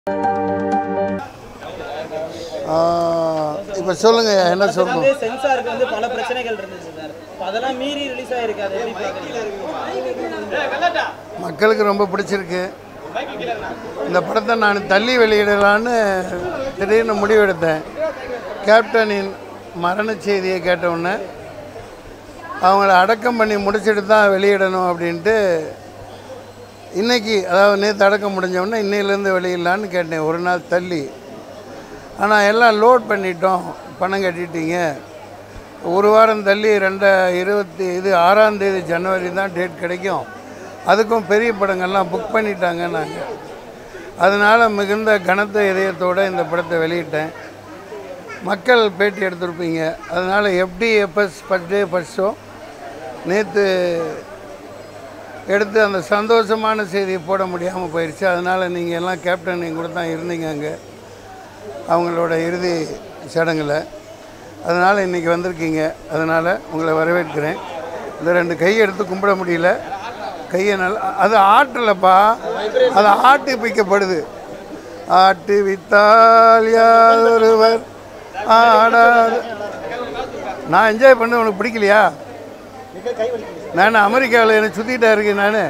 இப்போ சொல்லுங்க என்ன சொல்லணும் வந்து சென்சாருக்கு வந்து பல பிரச்சனைகள் இருந்துச்சு சார் இப்ப அதெல்லாம் மீறி ரிலீஸ் ஆயிருக்கு அதை எப்படி பாக்குறீங்க மக்களுக்கு ரொம்ப பிடிச்சிருக்கு இந்த படத்தை நான் தள்ளி வெளியிடலான்னு திடீர்னு முடிவெடுத்தேன் கேப்டனின் மரண செய்தியை கேட்ட உடனே அவங்கள அடக்கம் பண்ணி முடிச்சுட்டு தான் வெளியிடணும் அப்படின்ட்டு இன்னைக்கு அதாவது நேற்று அடக்கம் முடிஞ்ச உடனே இன்னையிலேருந்து வெளியிடலான்னு கேட்டேன் ஒரு நாள் தள்ளி ஆனால் எல்லாம் லோட் பண்ணிட்டோம் பணம் கட்டிட்டீங்க ஒரு வாரம் தள்ளி ரெண்ட இருபத்தி இது ஆறாம் தேதி ஜனவரி தான் டேட் கிடைக்கும் அதுக்கும் பெரிய படங்கள்லாம் புக் பண்ணிட்டாங்க நாங்கள் அதனால் மிகுந்த கனத்த இதயத்தோடு இந்த படத்தை வெளியிட்டேன் மக்கள் பேட்டி எடுத்திருப்பீங்க அதனால் எப்படி எப்போ ஃபஸ்ட் டே ஃபஸ்ட் ஷோ நேற்று எடுத்து அந்த சந்தோஷமான செய்தியை போட முடியாமல் போயிடுச்சு அதனால் நீங்கள் எல்லாம் கேப்டன் என் கூட தான் இருந்தீங்க அங்கே அவங்களோட இறுதி சடங்கில் அதனால் இன்றைக்கி வந்திருக்கீங்க அதனால் உங்களை வரவேற்கிறேன் இந்த ரெண்டு கை எடுத்து கும்பிட முடியல கையை நல்லா அது ஆட்டலப்பா அது ஆட்டி பிக்கப்படுது ஆட்டி வித்தால் யாரொருவர் ஆடாது நான் என்ஜாய் பண்ண உனக்கு பிடிக்கலையா நான் அமெரிக்காவில் எனக்கு சுற்றிட்டா இருக்கேன் நான்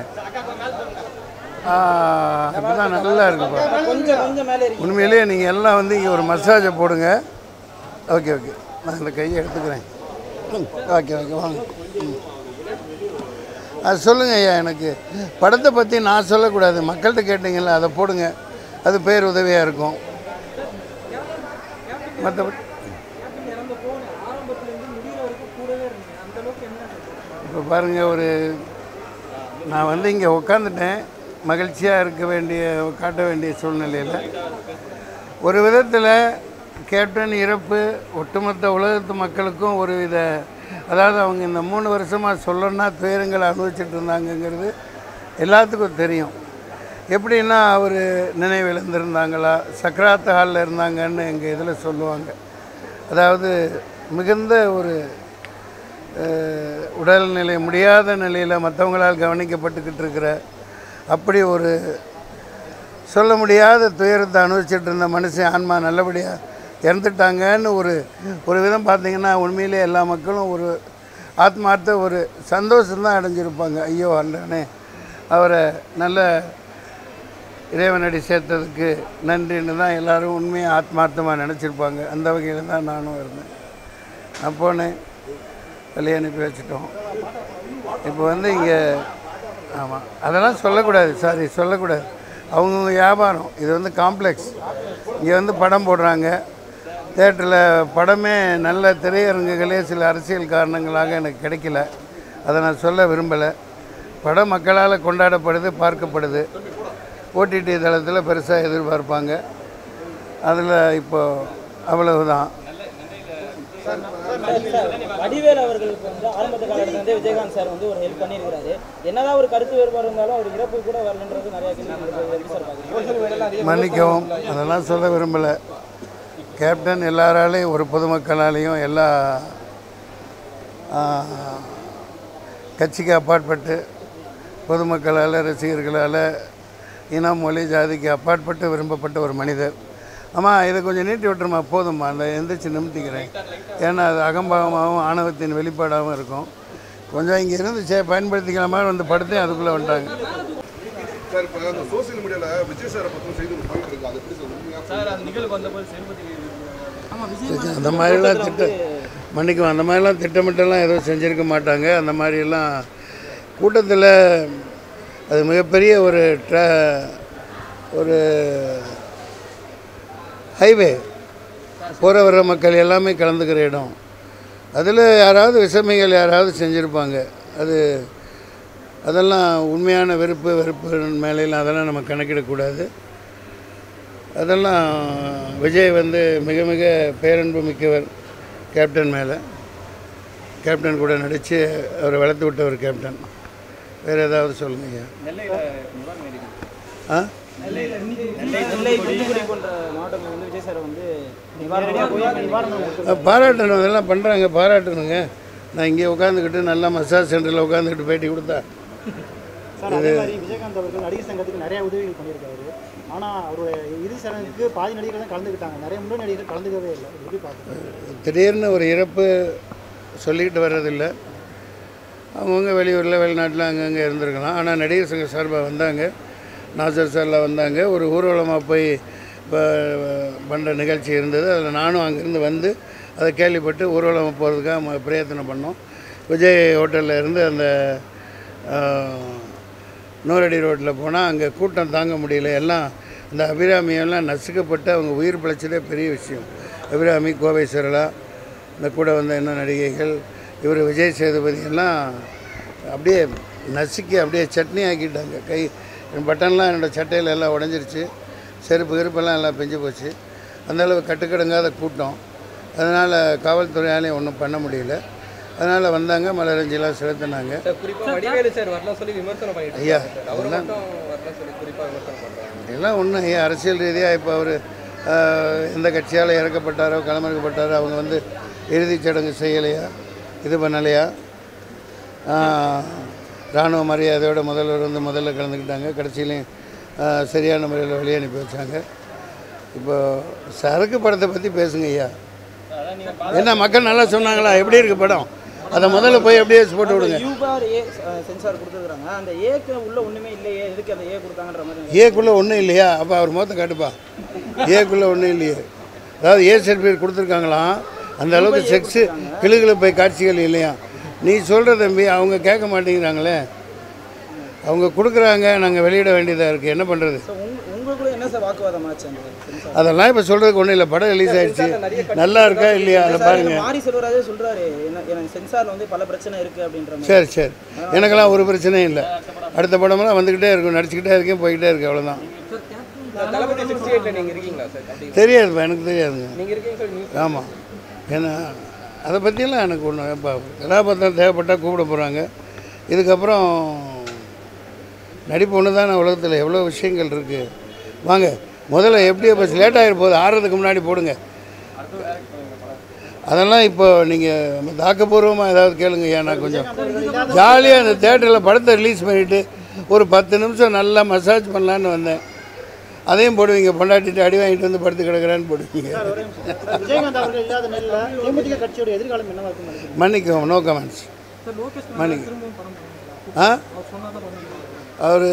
இப்போ தான் நல்லா இருக்குப்பா கொஞ்சம் கொஞ்சம் மேலே இருக்கு உண்மையிலேயே நீங்கள் எல்லாம் வந்து இங்கே ஒரு மசாஜை போடுங்க ஓகே ஓகே நான் இந்த கையை எடுத்துக்கிறேன் ம், ஓகே ஓகே வாங்க ம். அது சொல்லுங்கள் ஐயா எனக்கு படத்தை பற்றி நான் சொல்லக்கூடாது மக்கள்கிட்ட கேட்டீங்கல்ல அதை போடுங்க அது பேர் உதவியாக இருக்கும் மற்றபடி இப்போ பாருங்கள் ஒரு நான் வந்து இங்கே உட்காந்துட்டேன் மகிழ்ச்சியாக இருக்க வேண்டிய காட்ட வேண்டிய சூழ்நிலையில் ஒரு விதத்தில் கேப்டன் இறப்பு ஒட்டுமொத்த உலகத்து மக்களுக்கும் ஒரு வித அதாவது அவங்க இந்த மூணு வருஷமாக சொல்லணும்னா துயரங்களை அனுபவிச்சுட்டு இருந்தாங்கங்கிறது எல்லாத்துக்கும் தெரியும் எப்படின்னா அவர் நினைவு இழந்திருந்தாங்களா சக்கராத்த ஹாலில் இருந்தாங்கன்னு எங்கள் இதில் சொல்லுவாங்க அதாவது மிகுந்த ஒரு அஹ், உடல்நிலை முடியாத நிலையில் மற்றவங்களால் கவனிக்கப்பட்டுக்கிட்டு இருக்கிற அப்படி ஒரு சொல்ல முடியாத துயரத்தை அனுபவிச்சுட்டு இருந்த மனுஷன் ஆன்மா நல்லபடியாக இறந்துட்டாங்கன்னு ஒரு ஒரு விதம் பார்த்தீங்கன்னா உண்மையிலே எல்லா மக்களும் ஒரு ஆத்மார்த்த ஒரு சந்தோஷம்தான் அடைஞ்சிருப்பாங்க ஐயோ அண்ணனே அவரை நல்ல இறைவனடி சேர்த்ததுக்கு நன்றின்னு தான் எல்லாரும் உண்மையாக ஆத்மார்த்தமாக நினச்சிருப்பாங்க அந்த வகையில் தான் நானும் இருந்தேன் நான் போனேன் வெளியே அனுப்பி வச்சுட்டோம் இப்போ வந்து இங்கே ஆமாம் அதெல்லாம் சொல்லக்கூடாது சாரி சொல்லக்கூடாது அவங்கவுங்க வியாபாரம் இது வந்து காம்ப்ளெக்ஸ் இங்கே வந்து படம் போடுறாங்க தேட்டரில் படமே நல்ல திரையரங்குகளே சில அரசியல் காரணங்களாக எனக்கு கிடைக்கல அதை நான் சொல்ல விரும்பலை படம் மக்களால் கொண்டாடப்படுது பார்க்கப்படுது ஓடிடி தளத்தில் பெருசாக எதிர்பார்ப்பாங்க அதில் இப்போ அவ்வளவுதான் வடிவேல் அவர்களுக்கு வந்து ஆரம்பத்த காலத்துல இருந்தே விஜயகாந்த் சார் வந்து ஒரு ஹெல்ப் பண்ணியிருக்காரு என்னதான் ஒரு கருத்து வேறுபாடு இருந்தாலும் அவர் இறப்பு கூட வரலன்றது நிறைய கேள்வி இருக்கு. எப்படி சார் பாக்குறீங்க மன்னிக்கவும் அதெல்லாம் சொல்ல விரும்பலை கேப்டன் எல்லாராலையும் ஒரு பொதுமக்களாலேயும் எல்லா ஆ, கட்சிக்கு அப்பாற்பட்டு பொதுமக்களால் ரசிகர்களால் இனம் மொழி ஜாதிக்கு அப்பாற்பட்டு விரும்பப்பட்ட ஒரு மனிதர் ஆமாம் இதை கொஞ்சம் நீட்டி விட்டுருமா போதும்மா அந்த எந்திரிச்சு நிமித்திக்கிறேன் ஏன்னா அது அகம்பாவமாகவும் ஆணவத்தின் வெளிப்பாடாகவும் இருக்கும் கொஞ்சம் இங்கே இருந்துச்சே பயன்படுத்திக்கலாமா வந்து படுத்தேன் அதுக்குள்ளே வந்துட்டாங்க சார் இப்போ அந்த சோசியல் மீடியாவில் விஜய் சாரை பற்றி செய்தி ஒன்று போயிட்டு இருக்கு அது எப்படி சார் உண்மையாக சார் அந்த நிகழ்வு வந்தபோது செல்பதி சரி, அந்த மாதிரிலாம் திட்ட மன்னிக்கும் அந்த மாதிரிலாம் திட்டமிட்டெல்லாம் எதுவும் செஞ்சுருக்க மாட்டாங்க அந்த மாதிரிலாம் கூட்டத்தில் அது மிகப்பெரிய ஒரு ட்ரா ஒரு ஹைவே போகிற வர மக்கள் எல்லாமே கலந்துக்கிற இடம் அதில் யாராவது விஷமிகள் யாராவது செஞ்சுருப்பாங்க அது அதெல்லாம் உண்மையான வெறுப்பு வெறுப்பு மேலையெல்லாம் அதெல்லாம் நம்ம கணக்கிடக்கூடாது அதெல்லாம் விஜய் வந்து மிக மிக பேரன்பு மிக்கவர் கேப்டன் மேலே கேப்டன் கூட நடித்து அவரை வளர்த்து விட்டவர் கேப்டன் வேறு ஏதாவது சொல்லுங்க ஐயா ஆ நெல்லை தூத்துக்குடி போன்ற மாவட்டங்கள் வந்து விஜய் சார் வந்து நிவாரணமாக போய் நிவாரணம் பாராட்டணும் அதெல்லாம் பண்ணுறாங்க பாராட்டணுங்க நான் இங்கே உட்காந்துக்கிட்டு நல்லா மசாஜ் சென்டரில் உட்காந்துக்கிட்டு பேட்டி கொடுத்தா சார் அதே மாதிரி விஜயகாந்த் அவர்கள் நடிகர் சங்கத்துக்கு நிறைய உதவிகள் பண்ணியிருக்காரு ஆனால் அவருடைய இறுதி சடங்குக்கு பாதி நடிகர்கள் தான் கலந்துக்கிட்டாங்க நிறைய முன்னணி நடிகர்கள் கலந்துக்கவே இல்லை எப்படி பார்க்குறீங்க திடீர்னு ஒரு இறப்பு சொல்லிக்கிட்டு வர்றதில்லை அவங்கவுங்க வெளியூரில் வெளிநாட்டில் அங்கங்கே இருந்திருக்கலாம் ஆனால் நடிகர் சங்க சார்பாக வந்தாங்க நாசர் சார்லாம் வந்தாங்க ஒரு ஊர்வலமாக போய் இப்போ பண்ணுற நிகழ்ச்சி இருந்தது அதில் நானும் அங்கேருந்து வந்து அதை கேள்விப்பட்டு ஊர்வலமாக போகிறதுக்காக ம- பிரயத்தனம் பண்ணோம் விஜய் ஹோட்டலில் இருந்து அந்த ஆஹ், நூறடி ரோட்டில் போனால் அங்கே கூட்டம் தாங்க முடியல எல்லாம் இந்த அபிராமியெல்லாம் நசுக்கப்பட்டு அவங்க உயிர் பிழைச்சதே பெரிய விஷயம் அபிராமி கோவை சரளா இந்த கூட வந்த என்ன நடிகைகள் இவர் விஜய் சேதுபதி எல்லாம் அப்படியே நசுக்கி அப்படியே சட்னி ஆக்கிட்டாங்க கை என் பட்டன்லாம் என்னோடய சட்டையில் எல்லாம் உடஞ்சிருச்சு செருப்பு கிருப்பெல்லாம் எல்லாம் பிஞ்சு போச்சு அந்தளவு கட்டுக்கடங்காத கூட்டம் அதனால் காவல்துறையாலையும் ஒன்றும் பண்ண முடியல அதனால் வந்தாங்க மலரஞ்செல்லாம் செலுத்தினாங்க குறிப்பா வடிவேலு சார் வரலாம் சொல்லி விமர்சனம் பண்ணிட்டு ஐயா அவர் இதெல்லாம் மட்டும் வரலாம் சொல்லி குறிப்பா விமர்சனம் பண்றாங்க இதெல்லாம் ஒன்றும் ஐயா அரசியல் ரீதியாக இப்போ அவர் எந்த கட்சியால் இறக்கப்பட்டாரோ களமிறக்கப்பட்டாரோ அவங்க வந்து இறுதிச் சடங்கு செய்யலையா இது பண்ணலையா ஆஹ், இராணுவ மரியாதையோட முதல்வர் வந்து முதல்ல கலந்துக்கிட்டாங்க கடைசியிலையும் ஆஹ், சரியான முறையில் வெளியே அனுப்பி வச்சாங்க இப்போ சரக்கு படத்தை பற்றி பேசுங்க ஐயா என்ன மக்கள் நல்லா சொன்னாங்களா எப்படி இருக்கு படம் அதை முதல்ல போய் அப்படியே போட்டு விடுங்க யூபார் ஏ சென்சார் கொடுத்துருக்காங்க அந்த ஏக்கு உள்ள ஒண்ணுமே இல்லையே எதுக்கு அந்த ஏ கொடுத்தாங்கன்ற மாதிரி ஏக்குள்ளே ஒன்றும் இல்லையா அப்போ அவர் முகத்தை காட்டுப்பா ஏக்குள்ளே ஒன்றும் இல்லையே அதாவது ஏ சர்டிஃபிகேட் கொடுத்துருக்காங்களாம் அந்த அளவுக்கு செக்ஸு கிளுகிழு போய் காட்சிகள் இல்லையா நீ சொல்கிற தம்பி அவங்க கேட்க மாட்டேங்கிறாங்களே அவங்க கொடுக்குறாங்க நாங்கள் வெளியிட வேண்டியதாக இருக்குது என்ன பண்ணுறது ஸோ உங்க உங்களுக்குள்ள என்ன சார் வாக்குவாதம் ஆச்சு அந்த சென்சார் அதெல்லாம் இப்போ சொல்கிறதுக்கு ஒன்றும் இல்லை படம் ரிலீஸ் ஆயிடுச்சு நல்லா இருக்கா இல்லையா அதை சார், பாருங்க இந்த மாரி செல்வராஜே சொல்றாரு என்ன எனக்கு சென்சார்ல வந்து பல பிரச்சனை இருக்கு அப்படின்ற மாதிரி சரி சரி எனக்கெல்லாம் ஒரு பிரச்சனையும் இல்லை அடுத்த படமெல்லாம் வந்துக்கிட்டே இருக்கும் நடிச்சுக்கிட்டே இருக்கேன் போய்கிட்டே இருக்கு அவ்வளோதான் தளபதி சிக்ஸ்டி எயிட்ல நீங்க இருக்கீங்களா சார் அப்படி தெரியாதுப்பா எனக்கு தெரியாதுங்க நீங்க இருக்கீங்க சொல்லி நியூஸ் ஆமாம் ஏன்னா அதை பற்றியெல்லாம் எனக்கு ஒன்று இப்போ கதாபாத்திரம் தேவைப்பட்டால் கூப்பிட போகிறாங்க இதுக்கப்புறம் நடிப்பு ஒன்று தான் உலகத்தில் எவ்வளோ விஷயங்கள் இருக்குது வாங்க முதல்ல எப்படி பஸ் லேட் ஆகிட போகுது ஆறுறதுக்கு முன்னாடி போடுங்க அதெல்லாம் இப்போ நீங்கள் தாக்கப்பூர்வமாக ஏதாவது கேளுங்க ஏன் நான் கொஞ்சம் ஜாலியாக அந்த தேட்டரில் படத்தை ரிலீஸ் பண்ணிவிட்டு ஒரு பத்து நிமிஷம் நல்லா மசாஜ் பண்ணலான்னு வந்தேன் அதையும் போடுவீங்க பொண்டாட்டிட்டு அடி வாங்கிட்டு வந்து படுத்து கிடக்குறான்னு போடுவீங்க விஜயகாந்த் அவர்கள் இல்லாத நிலையில் தேமுதிக கட்சியோட எதிர்காலம் என்னவா இருக்குன்னு நினைக்கிறீங்க மன்னிக்கவும் நோ கமெண்ட்ஸ் மன்னிக்க ஆ அவர்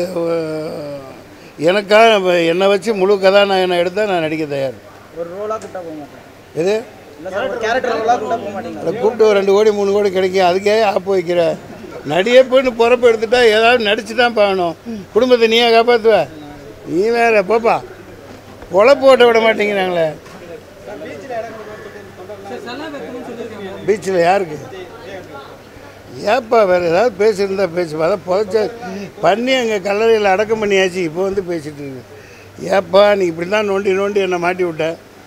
எனக்காக இப்ப என்னை வச்சு முழு கதாநாயகனை எடுத்தால் நான் நடிக்க தயார் ஒரு ரோலா கூட்டா போக மாட்டேன் இது இல்ல சார் ஒரு கேரக்டர் ரோலா கூட்டா போக மாட்டீங்க அதை கூப்பிட்டு ஒரு ரெண்டு கோடி மூணு கோடி கிடைக்கும் அதுக்கே ஆப்பு வைக்கிற நடிகப்புன்னு பொறப்பு எடுத்துட்டா ஏதாவது நடிச்சு தான் பார்க்கணும் குடும்பத்தை நீயே காப்பாற்றுவ நீ வேற போப்பா பொழப்பு ஓட்ட விட மாட்டேங்கிறாங்களே பீச்சில் யாருக்கு ஏப்பா வேறு ஏதாவது பேசியிருந்தா பேசுப்பா அதான் புதைச்ச பண்ணி அங்கே கல்லறையில் அடக்கம் பண்ணியாச்சு இப்போ வந்து பேசிட்டு இருக்கு ஏப்பா நீ இப்படி தான் நோண்டி நோண்டி என்னை மாட்டி விட்ட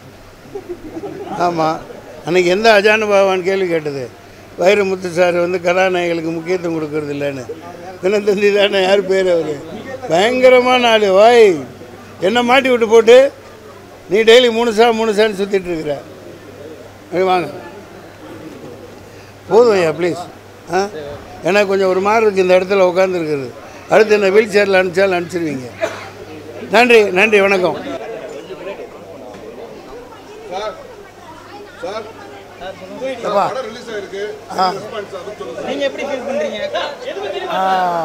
ஆமாம் அன்னைக்கு எந்த அஜானுபாவான்னு கேள்வி கேட்டது வைரமுத்து சார் வந்து கதாநாயகளுக்கு முக்கியத்துவம் கொடுக்கறது இல்லைன்னு தினத்தந்தி தானே யார் பேர் அவர் பயங்கரமான ஆள் வாய் என்ன மாட்டி விட்டு போட்டு நீ டெய்லி மூணு சா மூணு சான்னு சுற்றிட்டு இருக்கிற அப்படி வாங்க போதும் ஐயா ப்ளீஸ் ஆ ஏன்னா கொஞ்சம் ஒரு மாதிரி இருக்குது இந்த இடத்துல உட்காந்துருக்குறது அடுத்து என்ன வீல் சேரில் அனுப்பிச்சாலும் அனுப்பிச்சிருவீங்க நன்றி நன்றி வணக்கம் சார் சார் அப்பா படம் ரிலீஸ் ஆயிருக்கு ரெஸ்பான்ஸ் அது சொல்லுங்க நீங்க எப்படி ஃபீல் பண்றீங்க ஆ,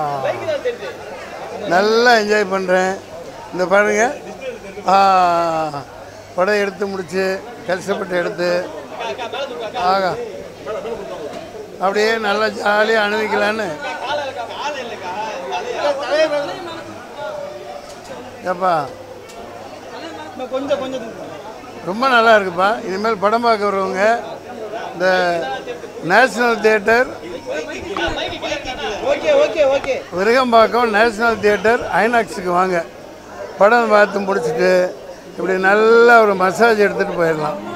நல்லா என்ஜாய் பண்ணுறேன் இந்த பாருங்க ஆ, படம் எடுத்து முடிச்சு கஷ்டப்பட்டு எடுத்து ஆகா அப்படியே நல்லா ஜாலியாக அனுபவிக்கலான்னு ஏப்பா இன்னும் கொஞ்சம் கொஞ்சம் ரொம்ப நல்லா இருக்குப்பா இனிமேல் படம் பார்க்க வருவங்க இந்த national theatre okay okay okay Virugambakkam national theatre ஐநாக்ஸுக்கு வாங்க படம் பார்த்து முடிச்சுட்டு இப்படி நல்லா ஒரு மசாஜ் எடுத்துகிட்டு போயிடலாம்